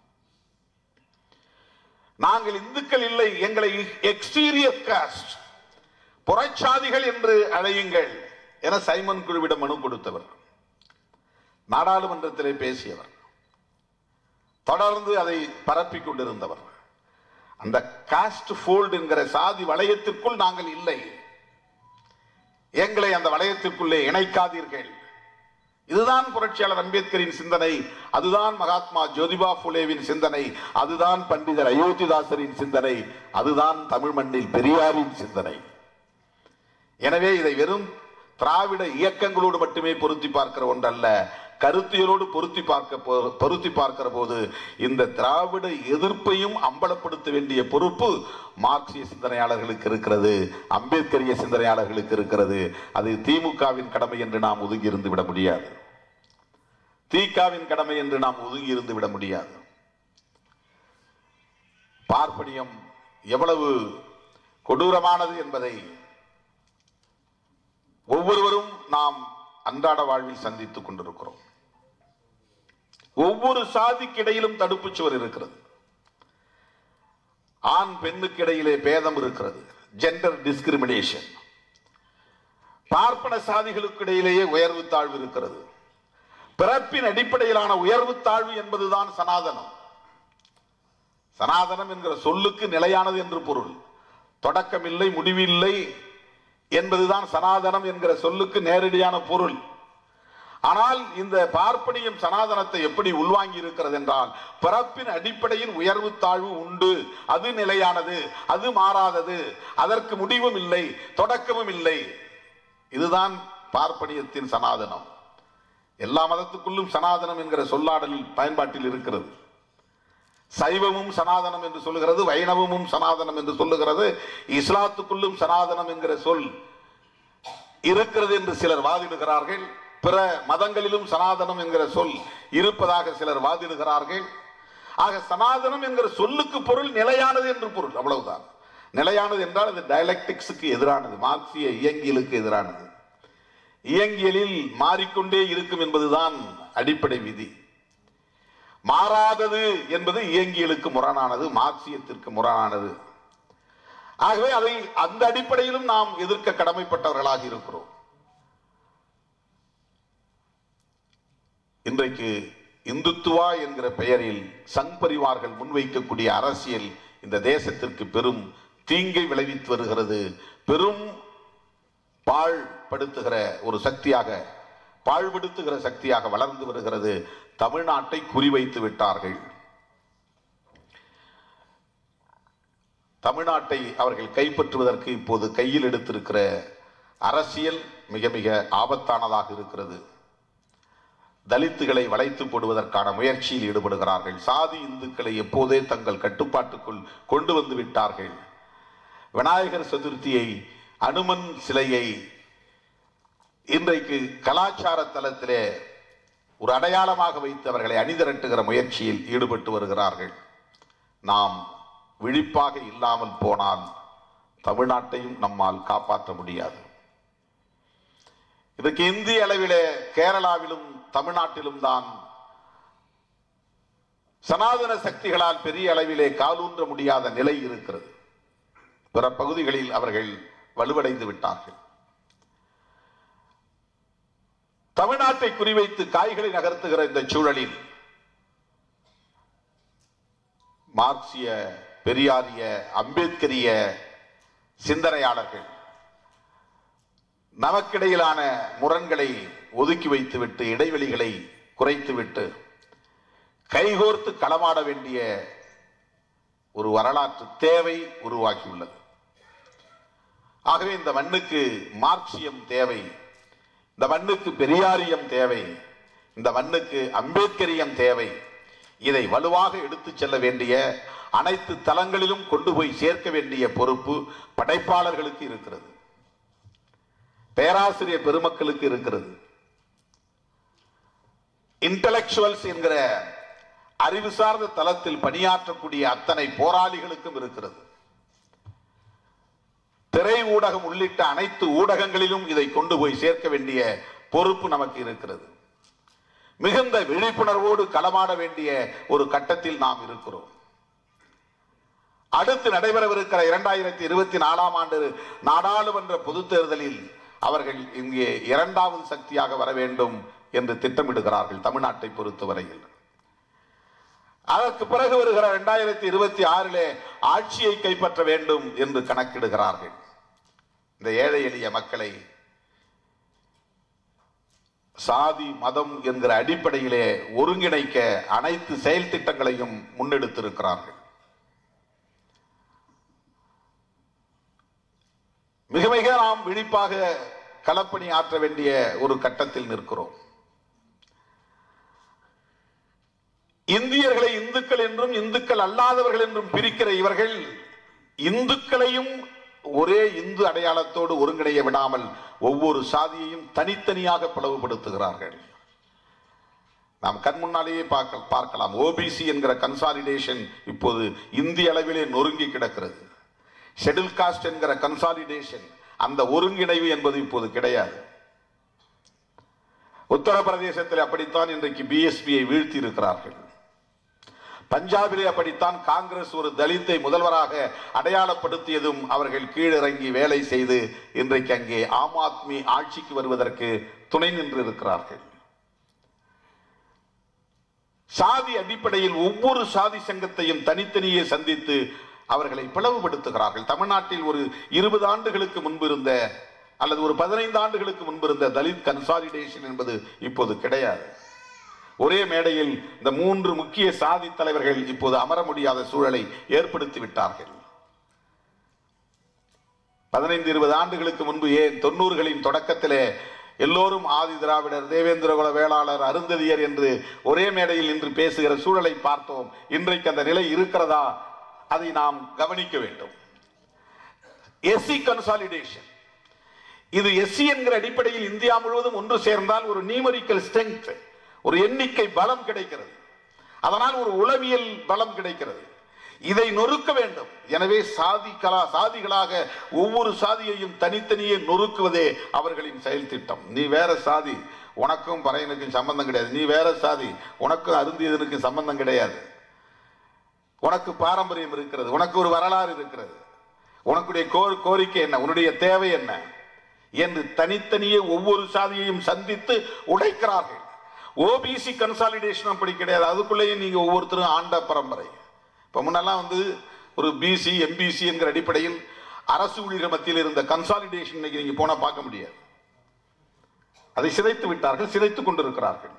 நாங்கள் இந்துக்கள் இல்லை எங்களை எக்ஸ்டீரியர் காஸ்ட் புறச்சாதிகள் என்று அழையுங்கள் என சைமன் குழுவிடம் மனு கொடுத்தவர் நாடாளுமன்றத்திலே பேசியவர் தொடர்ந்து அதை பரப்பிக் கொண்டிருந்தவர் அந்த காஸ்ட் ஃபோல்டு என்கிற சாதி வளையத்திற்குள் நாங்கள் இல்லை எங்களை அந்த வளையத்திற்குள்ளே இணைக்காதீர்கள் இதுதான் புரட்சியாளர் அம்பேத்கரின் சிந்தனை அதுதான் மகாத்மா ஜோதிபா புலேவின் சிந்தனை அதுதான் பண்டிதர் அயோத்திதாசரின் சிந்தனை அதுதான் தமிழ் மண்ணில் பெரியாரின் சிந்தனை எனவே இதை வெறும் திராவிட இயக்கங்களோடு மட்டுமே பொருத்தி பார்க்கிற ஒன்றல்ல கருத்தியலோடு பொருத்தி பார்க்க போ- பொருத்தி பார்க்கிற போது இந்த திராவிட எதிர்ப்பையும் அம்பலப்படுத்த வேண்டிய பொறுப்பு மார்க்சிய சிந்தனையாளர்களுக்கு இருக்கிறது அம்பேத்கரிய சிந்தனையாளர்களுக்கு இருக்கிறது அது திமுகவின் கடமை என்று நாம் ஒதுங்கி இருந்து விட முடியாது தீகாவின் கடமை என்று நாம் ஒதுங்கி இருந்து விட முடியாது பார்ப்பனியம் எவ்வளவு கொடூரமானது என்பதை ஒவ்வொருவரும் நாம் அன்றாட வாழ்வில் சந்தித்துக் கொண்டிருக்கிறோம் ஒவ்வொரு சாதிக்கு இடையிலும் தடுப்புச் சுவர் இருக்கிறது ஆண் பெண்ணுக்கு இடையிலே பேதம் இருக்கிறது ஜெண்டர் டிஸ்கிரிமினேஷன் பார்ப்பன சாதிகளுக்கு இடையிலேயே உயர்வு தாழ்வு இருக்கிறது பிறப்பின் அடிப்படையிலான உயர்வு தாழ்வு என்பதுதான் சனாதனம் சனாதனம் என்கிற சொல்லுக்கு நிலையானது என்று பொருள் தொடக்கமில்லை முடிவில்லை என்பதுதான் சனாதனம் என்கிற சொல்லுக்கு நேரடியான பொருள் ஆனால் இந்த பார்ப்பனியம் சனாதனத்தை எப்படி உள்வாங்கி இருக்கிறது என்றால் பிறப்பின் அடிப்படையில் உயர்வு தாழ்வு உண்டு அது நிலையானது அது மாறாதது அதற்கு முடிவும் இல்லை தொடக்கமும் இல்லை இதுதான் பார்ப்பனியத்தின் சனாதனம் எல்லா மதத்துக்குள்ளும் சனாதனம் என்கிற சொல்லாடலில் பயன்பாட்டில் இருக்கிறது சைவமும் சனாதனம் என்று சொல்லுகிறது வைணவமும் சனாதனம் என்று சொல்லுகிறது இஸ்லாத்துக்குள்ளும் சனாதனம் என்கிற சொல் இருக்கிறது என்று சிலர் வாதிடுகிறார்கள் பிற மதங்களிலும் சனாதனம் என்கிற சொல் இருப்பதாக சிலர் வாதிடுகிறார்கள் ஆக சனாதனம் என்கிற சொல்லுக்கு பொருள் நிலையானது என்று பொருள் அவ்வளவுதான் நிலையானது என்றால் அது டயலெக்டிக்ஸுக்கு எதிரானது மார்க்சிய இயங்கியலுக்கு எதிரானது இயங்கியலில் மாறிக்கொண்டே இருக்கும் என்பதுதான் அடிப்படை விதி மாறாதது என்பது இயங்கியலுக்கு முரணானது மார்க்சியத்திற்கு முரணானது ஆகவே அதை அந்த அடிப்படையிலும் நாம் எதிர்க்க கடமைப்பட்டவர்களாக இருக்கிறோம் இன்றைக்கு இந்துத்துவா என்கிற பெயரில் சங் பரிவார்கள் முன்வைக்கக்கூடிய அரசியல் இந்த தேசத்திற்கு பெரும் தீங்கை விளைவித்து வருகிறது பெரும் பாழ்படுத்துகிற ஒரு சக்தியாக பாழ்படுத்துகிற சக்தியாக வளர்ந்து வருகிறது தமிழ்நாட்டை குறிவைத்து விட்டார்கள் தமிழ்நாட்டை அவர்கள் கைப்பற்றுவதற்கு இப்போது கையில் எடுத்திருக்கிற அரசியல் மிக மிக ஆபத்தானதாக இருக்கிறது தலித்துகளை வளைத்து போடுவதற்கான முயற்சியில் ஈடுபடுகிறார்கள் சாதி இந்துக்களை எப்போதே தங்கள் கட்டுப்பாட்டுக்குள் கொண்டு வந்து விட்டார்கள் விநாயகர் சதுர்த்தியை அனுமன் சிலையை இன்றைக்கு கலாச்சார தலத்திலே ஒரு அடையாளமாக வைத்து அவர்களை அணிதிரட்டுகிற முயற்சியில் ஈடுபட்டு வருகிறார்கள் நாம் விழிப்பாக இல்லாமல் போனால் தமிழ்நாட்டையும் நம்மால் காப்பாற்ற முடியாது இதற்கு இந்திய அளவிலே கேரளாவிலும் தமிழ்நாட்டிலும் தான் சனாதன சக்திகளால் பெரிய அளவிலே காலூன்ற முடியாத நிலை இருக்கிறது பிற பகுதிகளில் அவர்கள் வலுவடைந்து விட்டார்கள் தமிழ்நாட்டை குறிவைத்து காய்களை நகர்த்துகிற இந்த சூழலில் மார்க்சிய பெரியாரிய அம்பேத்கரிய சிந்தனையாளர்கள் நமக்கிடையிலான முரண்களை ஒதுக்கி வைத்துவிட்டு இடைவெளிகளை குறைத்துவிட்டு கைகோர்த்து களமாட வேண்டிய ஒரு வரலாற்று தேவை உருவாகியுள்ளது ஆகவே இந்த மண்ணுக்கு மார்க்சியம் தேவை இந்த மண்ணுக்கு பெரியாரியம் தேவை இந்த மண்ணுக்கு அம்பேத்கரியம் தேவை இதை வலுவாக எடுத்துச் செல்ல வேண்டிய அனைத்து தளங்களிலும் கொண்டு போய் சேர்க்க வேண்டிய பொறுப்பு படைப்பாளர்களுக்கு இருக்கிறது பேராசிரியர் பெருமக்களுக்கு இருக்கிறது இன்டலெக்சுவல்ஸ் என்கிற அறிவு சார்ந்த தளத்தில் பணியாற்றக்கூடிய அத்தனை போராளிகளுக்கும் இருக்கிறது திரை ஊடகம் உள்ளிட்ட அனைத்து ஊடகங்களிலும் இதை கொண்டு போய் சேர்க்க வேண்டிய பொறுப்பு நமக்கு இருக்கிறது மிகுந்த விழிப்புணர்வோடு களமாட வேண்டிய ஒரு கட்டத்தில் நாம் இருக்கிறோம் அடுத்து நடைபெறவிருக்கிற இரண்டாயிரத்தி இருபத்தி நாலாம் ஆண்டு நாடாளுமன்ற பொதுத் தேர்தலில் அவர்கள் இங்கே இரண்டாவது சக்தியாக வர வேண்டும் என்று திட்டமிடுகிறார்கள் தமிழ்நாட்டை பொறுத்தவரையில் அதற்கு பிறகு வருகிற இரண்டாயிரத்தி இருபத்தி ஆறிலே ஆட்சியை கைப்பற்ற வேண்டும் என்று கணக்கிடுகிறார்கள் இந்த ஏழை எளிய மக்களை சாதி மதம் என்கிற அடிப்படையிலே ஒருங்கிணைக்க அனைத்து செயல் திட்டங்களையும் முன்னெடுத்திருக்கிறார்கள் மிக மிக நாம் விழிப்பாக களப்பணி ஆற்ற வேண்டிய ஒரு கட்டத்தில் நிற்கிறோம் இந்தியர்களை இந்துக்கள் என்றும் இந்துக்கள் அல்லாதவர்கள் என்றும் பிரிக்கிற இவர்கள் இந்துக்களையும் ஒரே இந்து அடையாளத்தோடு ஒருங்கிணைய விடாமல் ஒவ்வொரு சாதியையும் தனித்தனியாக பிளவுபடுத்துகிறார்கள் நாம் கண் முன்னாலேயே பார்க்க பார்க்கலாம் ஓபிசி என்கிற கன்சாலிடேஷன் இப்போது இந்திய அளவிலே நொறுங்கி கிடக்கிறது ஷெட்யூல் காஸ்ட் என்கிற கன்சாலிடேஷன் அந்த ஒருங்கிணைவு என்பது இப்போது கிடையாது உத்தரப்பிரதேசத்தில் அப்படித்தான் இன்றைக்கு பிஎஸ்பியை வீழ்த்தி இருக்கிறார்கள் பஞ்சாபிலே அப்படித்தான் காங்கிரஸ் ஒரு தலித்தை முதல்வராக அடையாளப்படுத்தியதும் அவர்கள் கீழிறங்கி வேலை செய்து இன்றைக்கு அங்கே ஆம் ஆத்மி ஆட்சிக்கு வருவதற்கு துணை நின்று இருக்கிறார்கள் சாதி அடிப்படையில் ஒவ்வொரு சாதி சங்கத்தையும் தனித்தனியே சந்தித்து அவர்களை பிளவுபடுத்துகிறார்கள் தமிழ்நாட்டில் ஒரு இருபது ஆண்டுகளுக்கு முன்பு இருந்த அல்லது ஒரு பதினைந்து ஆண்டுகளுக்கு முன்பு இருந்த தலித் கன்சாலிடேஷன் என்பது இப்போது கிடையாது ஒரே மேடையில் இந்த மூன்று முக்கிய சாதி தலைவர்கள் இப்போது அமர முடியாத சூழலை ஏற்படுத்தி விட்டார்கள் பதினைந்து இருபது ஆண்டுகளுக்கு முன்பு ஏன் தொண்ணூறுகளின் தொடக்கத்திலே எல்லோரும் ஆதி திராவிடர் தேவேந்திரகுல வேளாளர் அருந்ததியர் என்று ஒரே மேடையில் நின்று பேசுகிற சூழலை பார்த்தோம் இன்றைக்கு அந்த நிலை இருக்கிறதா அதை நாம் கவனிக்க வேண்டும் எஸ்சி கன்சாலிடேஷன் இது எஸ்சி என்கிற அடிப்படையில் இந்தியா முழுவதும் ஒன்று சேர்ந்தால் ஒரு நியூமரிக்கல் ஸ்ட்ரென்த் ஒரு எண்ணிக்கை பலம் கிடைக்கிறது அதனால் ஒரு உளவியல் பலம் கிடைக்கிறது இதை நொறுக்க வேண்டும் எனவே சாதி கலா சாதிகளாக ஒவ்வொரு சாதியையும் தனித்தனியே நொறுக்குவதே அவர்களின் செயல் திட்டம் நீ வேற சாதி உனக்கும் பறையனுக்கும் சம்பந்தம் கிடையாது நீ வேற சாதி உனக்கும் அருந்தியதனுக்கும் சம்பந்தம் கிடையாது உனக்கு பாரம்பரியம் இருக்கிறது உனக்கு ஒரு வரலாறு இருக்கிறது உனக்குடைய கோ- கோரிக்கை என்ன உன்னுடைய தேவை என்ன என்று தனித்தனியே ஒவ்வொரு சாதியையும் சந்தித்து உடைக்கிறார்கள் ஓபிசி கன்சாலிடேஷன் அப்படி கிடையாது அதுக்குள்ளேயும் நீங்க ஒவ்வொருத்தரும் ஆண்ட பரம்பரை இப்ப முன்னெல்லாம் வந்து ஒரு பிசி எம்பிசி என்கிற அடிப்படையில் அரசு ஊழியர் மத்தியில் இருந்த கன்சாலிடேஷன் இன்னைக்கு நீங்க போனா பார்க்க முடியாது அதை சிதைத்து விட்டார்கள் சிதைத்துக் கொண்டிருக்கிறார்கள்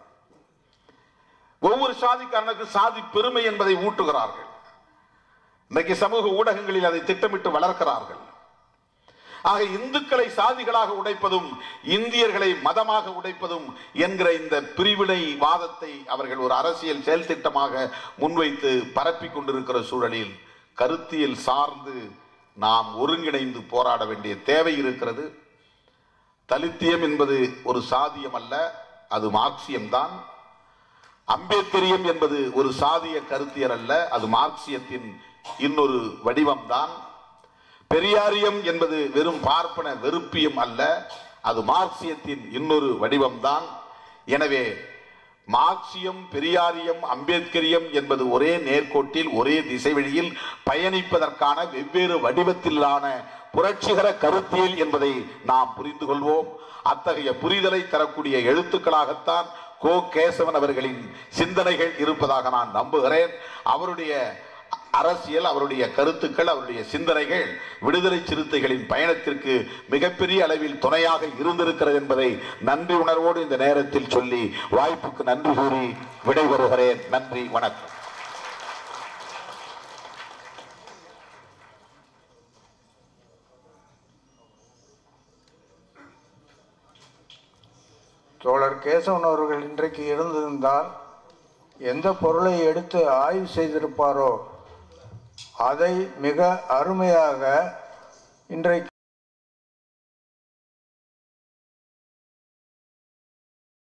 ஒவ்வொரு சாதிக்காரனுக்கு சாதி பெருமை என்பதை ஊட்டுகிறார்கள் இன்றைக்கு சமூக ஊடகங்களில் அதை திட்டமிட்டு வளர்க்கிறார்கள் ஆக இந்துக்களை சாதிகளாக உடைப்பதும் இந்தியர்களை மதமாக உடைப்பதும் என்கிற இந்த பிரிவினை வாதத்தை அவர்கள் ஒரு அரசியல் செயல் திட்டமாக முன்வைத்து பரப்பிக் கொண்டிருக்கிற சூழலில் கருத்தியல் சார்ந்து நாம் ஒருங்கிணைந்து போராட வேண்டிய தேவை இருக்கிறது தலித்தியம் என்பது ஒரு சாதியம் அல்ல அது மார்க்சியம்தான் அம்பேத்கரியம் என்பது ஒரு சாதிய கருத்தியர் அல்ல அது மார்க்சியத்தின் இன்னொரு வடிவம்தான் பெரியாரியம் என்பது வெறும் பார்ப்பன வெறுப்பியம் அல்ல அது மார்க்சியத்தின் இன்னொரு வடிவம்தான் எனவே மார்க்சியம் பெரியாரியம் அம்பேத்கரியம் என்பது ஒரே நேர்கோட்டில் ஒரே திசை வழியில் பயணிப்பதற்கான வெவ்வேறு வடிவத்திலான புரட்சிகர கருத்தியல் என்பதை நாம் புரிந்து கொள்வோம் அத்தகைய புரிதலை தரக்கூடிய எழுத்துக்களாகத்தான் கோ கேசவன் அவர்களின் சிந்தனைகள் இருப்பதாக நான் நம்புகிறேன் அவருடைய அரசியல் அவருடைய கருத்துக்கள் அவருடைய சிந்தனைகள் விடுதலை சிறுத்தைகளின் பயணத்திற்கு மிகப்பெரிய அளவில் துணையாக இருந்திருக்கிறது என்பதை நன்றி உணர்வோடு இந்த நேரத்தில் சொல்லி வாய்ப்புக்கு நன்றி கூறி விடைபெறுகிறேன் நன்றி வணக்கம் தோழர் கேசவன் அவர்கள் இன்றைக்கு இருந்திருந்தால் எந்த பொருளை எடுத்து ஆய்வு செய்திருப்பாரோ அதை மிக அருமையாக இன்றைக்கு